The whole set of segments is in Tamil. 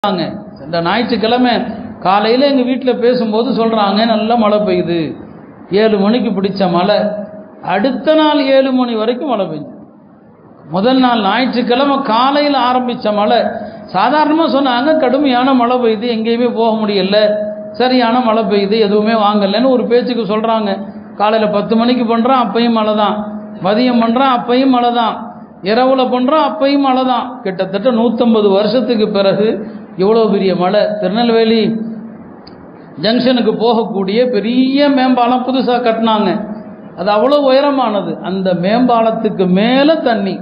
சொல்றாங்க இந்த ஞாயிற்றுக்கிழமை காலையில் எங்கள் வீட்டில் பேசும்போது சொல்கிறாங்க நல்ல மழை பெய்யுது ஏழு மணிக்கு பிடிச்ச மழை அடுத்த நாள் ஏழு மணி வரைக்கும் மழை பெய்யுது முதல் நாள் ஞாயிற்றுக்கிழமை காலையில் ஆரம்பித்த மழை சாதாரணமாக சொன்னாங்க கடுமையான மழை பெய்யுது எங்கேயுமே போக முடியல சரியான மழை பெய்யுது எதுவுமே வாங்கலைன்னு ஒரு பேச்சுக்கு சொல்கிறாங்க காலையில் பத்து மணிக்கு பண்ணுறான் அப்பையும் மழை தான் மதியம் பண்ணுறான் அப்பையும் மழை தான் இரவுல பண்ணுறோம் அப்பையும் மழை தான் கிட்டத்தட்ட நூற்றம்பது வருஷத்துக்கு பிறகு இவ்வளோ பெரிய மழை திருநெல்வேலி ஜங்ஷனுக்கு போகக்கூடிய பெரிய மேம்பாலம் புதுசாக கட்டினாங்க அது அவ்வளோ உயரமானது அந்த மேம்பாலத்துக்கு மேலே தண்ணி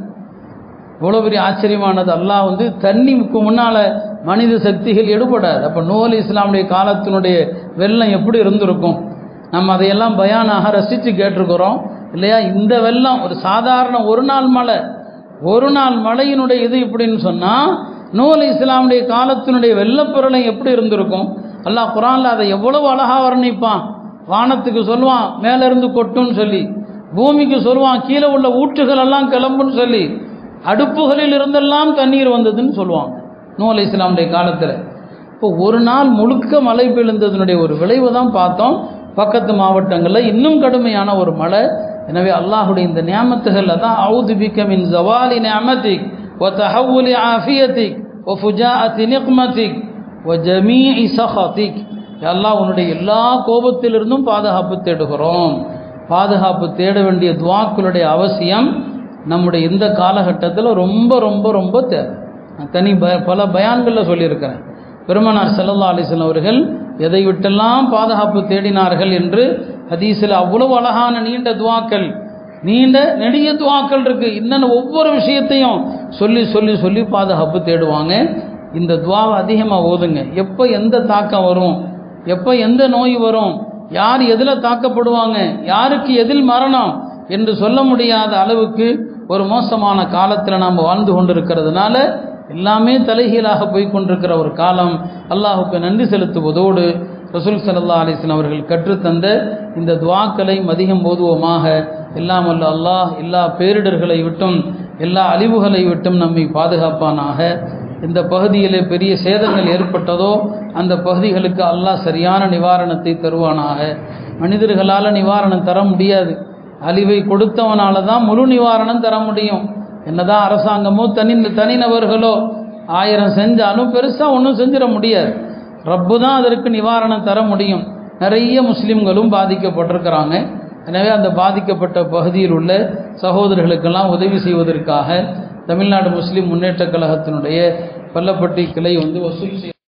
இவ்வளோ பெரிய ஆச்சரியமானது அல்லாஹ் வந்து தண்ணிக்கு முன்னால் மனித சக்திகள் எடுபடாது அப்போ நூல் இஸ்லாமுடைய காலத்தினுடைய வெள்ளம் எப்படி இருந்திருக்கும் நம்ம அதையெல்லாம் பயானாக ரசித்து கேட்டிருக்கிறோம் இல்லையா இந்த வெள்ளம் ஒரு சாதாரண ஒரு நாள் மழை ஒரு நாள் மழையினுடைய இது இப்படின்னு சொன்னால் நூல் இஸ்லாமுடைய காலத்தினுடைய வெள்ளப்பொருளை எப்படி இருந்திருக்கும் அல்லாஹ் குரானில் அதை எவ்வளவு அழகாக வர்ணிப்பான் வானத்துக்கு சொல்லுவான் மேலேருந்து கொட்டுன்னு சொல்லி பூமிக்கு சொல்லுவான் கீழே உள்ள ஊற்றுகள் எல்லாம் கிளம்புன்னு சொல்லி அடுப்புகளில் இருந்தெல்லாம் தண்ணீர் வந்ததுன்னு சொல்லுவாங்க நூல் இஸ்லாமுடைய காலத்தில் இப்போ ஒரு நாள் முழுக்க மழை பெழுந்ததனுடைய ஒரு விளைவு தான் பார்த்தோம் பக்கத்து மாவட்டங்களில் இன்னும் கடுமையான ஒரு மழை எனவே அல்லாஹுடைய இந்த நியாமத்துகளில் தான் அவுது பிகமின் ஜவாலி நியாமத்திக் ஒ தஹவுலி ஆஃபியத்திக் ஒ ஃபுஜாஅத்தி நிக்மத்திக் ஒ ஜமீஇ சஹத்திக் அல்லாஹ் உன்னுடைய எல்லா கோபத்திலிருந்தும் பாதுகாப்பு தேடுகிறோம் பாதுகாப்பு தேட வேண்டிய துவாக்களுடைய அவசியம் நம்முடைய இந்த காலகட்டத்தில் ரொம்ப ரொம்ப ரொம்ப தேவை நான் தனி ப பல பயான்களில் சொல்லியிருக்கிறேன் பெருமனார் செல்லல்லா அலிஸ்லாம் அவர்கள் எதை விட்டெல்லாம் பாதுகாப்பு தேடினார்கள் என்று ஹதீஸில் அவ்வளவு அழகான நீண்ட துவாக்கள் நீண்ட நெடிய துவாக்கள் இருக்குது இன்னும் ஒவ்வொரு விஷயத்தையும் சொல்லி சொல்லி சொல்லி பாதுகாப்பு தேடுவாங்க இந்த துவாவை அதிகமாக ஓதுங்க எப்போ எந்த தாக்கம் வரும் எப்போ எந்த நோய் வரும் யார் எதில் தாக்கப்படுவாங்க யாருக்கு எதில் மரணம் என்று சொல்ல முடியாத அளவுக்கு ஒரு மோசமான காலத்தில் நாம் வாழ்ந்து கொண்டிருக்கிறதுனால எல்லாமே தலைகீழாக போய் கொண்டிருக்கிற ஒரு காலம் அல்லாஹுக்கு நன்றி செலுத்துவதோடு ரசூல் சல்லா அலிஸ்லாம் அவர்கள் கற்றுத்தந்த இந்த துவாக்களை மதிகம் போதுவோமாக எல்லாம் அல்ல அல்லாஹ் எல்லா பேரிடர்களை விட்டும் எல்லா அழிவுகளை விட்டும் நம்மை பாதுகாப்பானாக இந்த பகுதியிலே பெரிய சேதங்கள் ஏற்பட்டதோ அந்த பகுதிகளுக்கு அல்லாஹ் சரியான நிவாரணத்தை தருவானாக மனிதர்களால் நிவாரணம் தர முடியாது அழிவை கொடுத்தவனால தான் முழு நிவாரணம் தர முடியும் என்னதான் அரசாங்கமோ தனி தனிநபர்களோ ஆயிரம் செஞ்சாலும் பெருசாக ஒன்றும் செஞ்சிட முடியாது ரப்பு தான் அதற்கு நிவாரணம் தர முடியும் நிறைய முஸ்லீம்களும் பாதிக்கப்பட்டிருக்கிறாங்க எனவே அந்த பாதிக்கப்பட்ட பகுதியில் உள்ள சகோதரர்களுக்கெல்லாம் உதவி செய்வதற்காக தமிழ்நாடு முஸ்லீம் முன்னேற்ற கழகத்தினுடைய பள்ளப்பட்டி கிளை வந்து வசூல் செய்ய